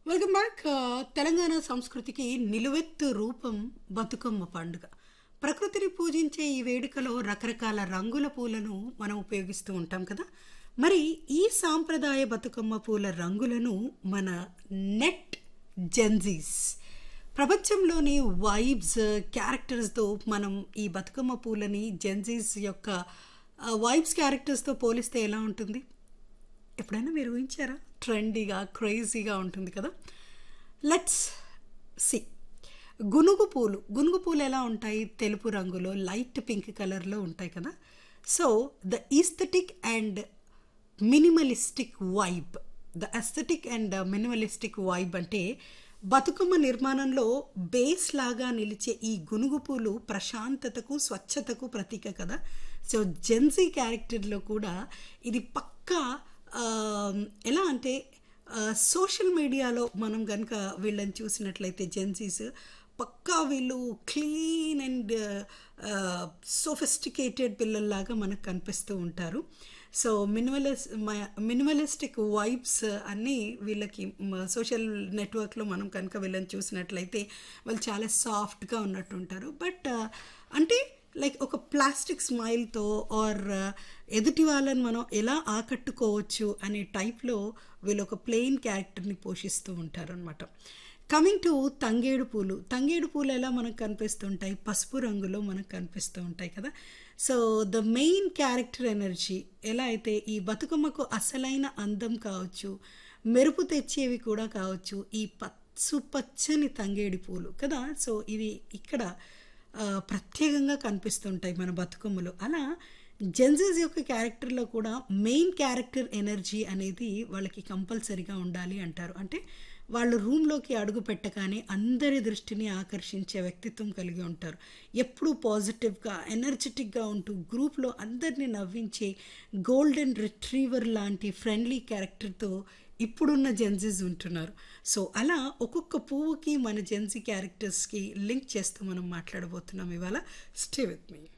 welcome back Telangana సంస్కృతికి నిలువెత్తు రూపం బతుకమ్మ పండుగ ప్రకృతిని పూజించే ఈ వేడుకలో రకరకాల రంగుల పూలను మనం ఉపయోగిస్తూ ఉంటాం కదా మరి ఈ సాంప్రదాయ బతుకమ్మ పూల రంగులను మన నెట్ జెన్జీస్ ప్రపంచంలోని వైబ్స్ క్యారెక్టర్స్తో మనం ఈ బతుకమ్మ పూలని జెన్జీస్ యొక్క వైబ్స్ క్యారెక్టర్స్తో పోలిస్తే ఎలా ఉంటుంది ఎప్పుడైనా మీరు ఊహించారా ట్రెండీగా క్రేజీగా ఉంటుంది కదా లెట్స్ సి గునుగు పూలు గునుగు పూలు ఎలా ఉంటాయి తెలుపు రంగులో లైట్ పింక్ కలర్లో ఉంటాయి కదా so the aesthetic and minimalistic vibe the aesthetic and minimalistic vibe అంటే బతుకమ్మ నిర్మాణంలో బేస్ లాగా నిలిచే ఈ గునుగు పూలు ప్రశాంతతకు స్వచ్ఛతకు ప్రతీక కదా సో జెన్సీ క్యారెక్టర్లో కూడా ఇది పక్కా ఆ, ఎలా అంటే సోషల్ మీడియాలో మనం కనుక వీళ్ళని చూసినట్లయితే జెన్సీస్ పక్కా వీళ్ళు క్లీన్ అండ్ సోఫిస్టికేటెడ్ పిల్లల్లాగా మనకు కనిపిస్తూ ఉంటారు సో మినిమలిస్ మినిమలిస్టిక్ వైబ్స్ అన్నీ వీళ్ళకి సోషల్ నెట్వర్క్లో మనం కనుక వీళ్ళని చూసినట్లయితే వాళ్ళు చాలా సాఫ్ట్గా ఉన్నట్టు ఉంటారు బట్ అంటే లైక్ ఒక ప్లాస్టిక్ స్మైల్తో ఆర్ ఎదుటి వాళ్ళని మనం ఎలా ఆకట్టుకోవచ్చు అనే టైప్లో వీళ్ళు ఒక ప్లెయిన్ క్యారెక్టర్ని పోషిస్తూ ఉంటారు అనమాట కమింగ్ టు తంగేడు పూలు తంగేడు పూలు ఎలా మనకు కనిపిస్తుంటాయి పసుపు రంగులో మనకు కనిపిస్తూ ఉంటాయి కదా so the main character energy ఎలా అయితే ఈ బతుకమ్మకు అసలైన అందం కావచ్చు మెరుపు తెచ్చేవి కూడా కావచ్చు ఈ పచ్చు పచ్చని తంగేడి పూలు కదా సో ఇది ఇక్కడ ఆ, ప్రత్యేకంగా కనిపిస్తుంటాయి మన బతుకమ్మలో అలా జెన్జీస్ యొక్క క్యారెక్టర్లో కూడా మెయిన్ క్యారెక్టర్ ఎనర్జీ అనేది వాళ్ళకి కంపల్సరీగా ఉండాలి అంటారు అంటే వాళ్ళు రూమ్లోకి అడుగు పెట్టగానే అందరి దృష్టిని ఆకర్షించే వ్యక్తిత్వం కలిగి ఉంటారు ఎప్పుడూ పాజిటివ్గా ఎనర్జెటిక్గా ఉంటూ గ్రూప్లో అందరినీ నవ్వించే గోల్డెన్ రిట్రీవర్ లాంటి ఫ్రెండ్లీ క్యారెక్టర్తో ఇప్పుడున్న జెన్జీస్ ఉంటున్నారు సో అలా ఒక్కొక్క పువ్వుకి మన జెన్జీ క్యారెక్టర్స్కి లింక్ చేస్తూ మనం మాట్లాడబోతున్నాం ఇవాళ స్టే విత్ మీ